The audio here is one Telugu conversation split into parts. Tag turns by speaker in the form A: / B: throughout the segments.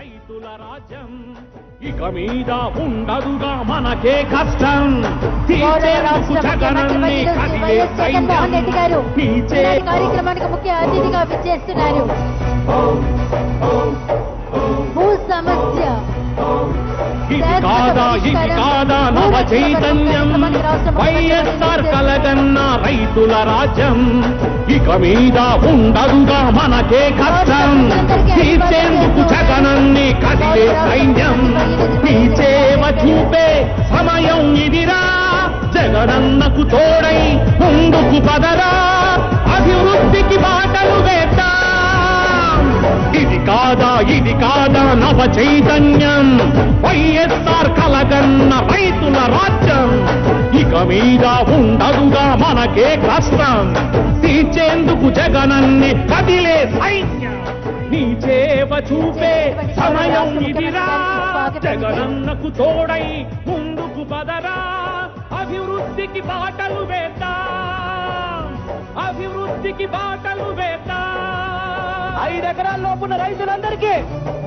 A: రైతుల రాజ్యం ఇక మీద ఉండదుగా మనకే కష్టం
B: గౌరవ రాష్ట్ర
A: జగనన్ని
B: ముఖ్యమంత్రి శ్రీ వైఎస్ జగన్మోహన్ రెడ్డి గారు
A: నీచే
B: ఈనాటి కార్యక్రమానికి ముఖ్య అతిథిగా విచ్చేస్తున్నారు భూ సమస్య
A: ఇది కాదా ఇది కాదా నవ చైతన్యం వైఎస్ఆర్ కలగన్న రైతుల రాజ్యం ఇక మీద ఉండదుగా మనకే కష్టం తీర్చేందుకు జగనన్ని కదిలే సైన్యం నీ చేవ చూపే సమయం ఇదిరా జగనన్నకు తోడై ముందుకు పదరా అభివృద్ధికి బాటలు వేద్దాం ఇది కాదా ఇది కాదా నవ చైతన్యం వైఎస్ఆర్ కలగన్న రైతుల రాజ్యం ఇక మీద ఉండదుగా మనకే కష్టం తీర్చేందుకు జగనన్ని కదిలే సైన్యం నీ చేవ చూపే సమయం ఇదిరా జగనన్నకు తోడై ముందుకు పదరా అభివృద్ధికి బాటలు వేద్దాం అభివృద్ధికి బాటలు వేద్దాం
C: ఐదు ఎకరాల లోపున్న రైతులందరికీ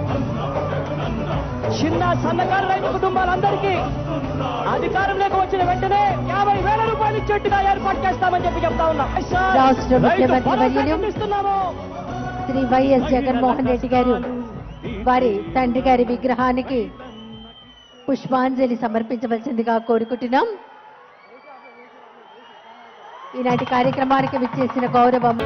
C: చిన్న సన్నకారు రైతు కుటుంబాలందరికీ అధికారంలోకి వచ్చిన వెంటనే యాభై వేల రూపాయలు ఇచ్చేట్టుగా ఏర్పాటు చేస్తామని చెప్పి చెప్తా ఉన్నాం
B: రాష్ట్ర
C: రైతు
B: ముఖ్యమంత్రి
C: భరోసా
B: వర్యులు
C: కల్పిస్తున్నాము.
B: శ్రీ వైఎస్ జగన్మోహన్ రెడ్డి గారు వారి తండ్రి గారి విగ్రహానికి పుష్పాంజలి సమర్పించవలసిందిగా కోరుకుంటున్నాం ఈనాటి కార్యక్రమానికి విచ్చేసిన గౌరవం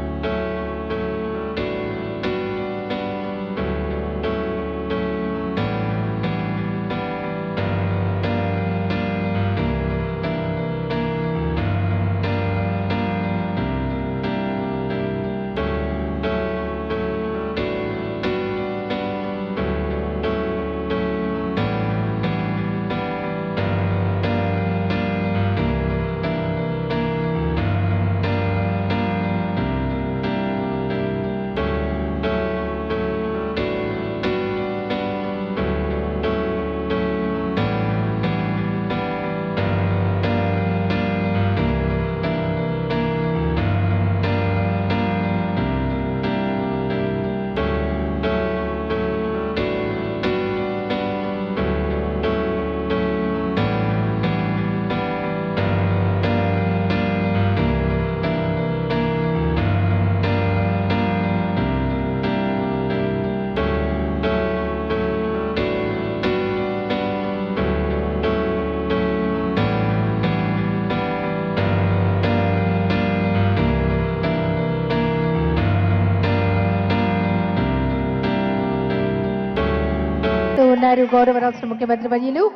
B: ఉన్నారు గౌరవ రాష్ట్ర ముఖ్యమంత్రి వర్యులు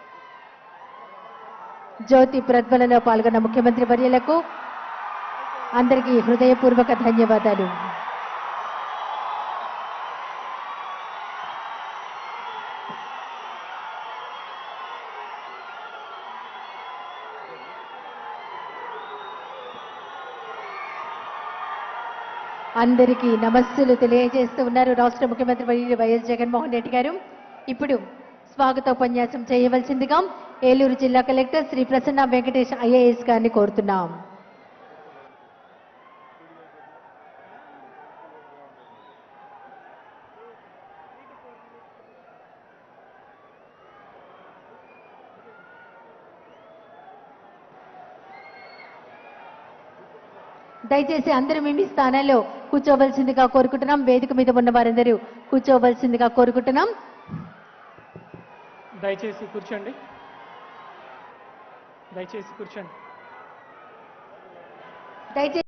B: జ్యోతి ప్రజ్వలలో పాల్గొన్న ముఖ్యమంత్రి వర్యులకు అందరికీ హృదయపూర్వక ధన్యవాదాలు అందరికీ నమస్సులు తెలియజేస్తూ ఉన్నారు రాష్ట్ర ముఖ్యమంత్రి వర్యులు వైఎస్ జగన్మోహన్ రెడ్డి గారు ఇప్పుడు స్వాగతోపన్యాసం చేయవలసిందిగా ఏలూరు జిల్లా కలెక్టర్ శ్రీ ప్రసన్న వెంకటేష్ ఐఏఎస్ గారిని కోరుతున్నాం దయచేసి అందరూ మీ మీ స్థానాల్లో కూర్చోవలసిందిగా కోరుకుంటున్నాం వేదిక మీద ఉన్న వారందరూ కూర్చోవలసిందిగా కోరుకుంటున్నాం
C: దయచేసి కూర్చోండి దయచేసి కూర్చోండి
B: దయచేసి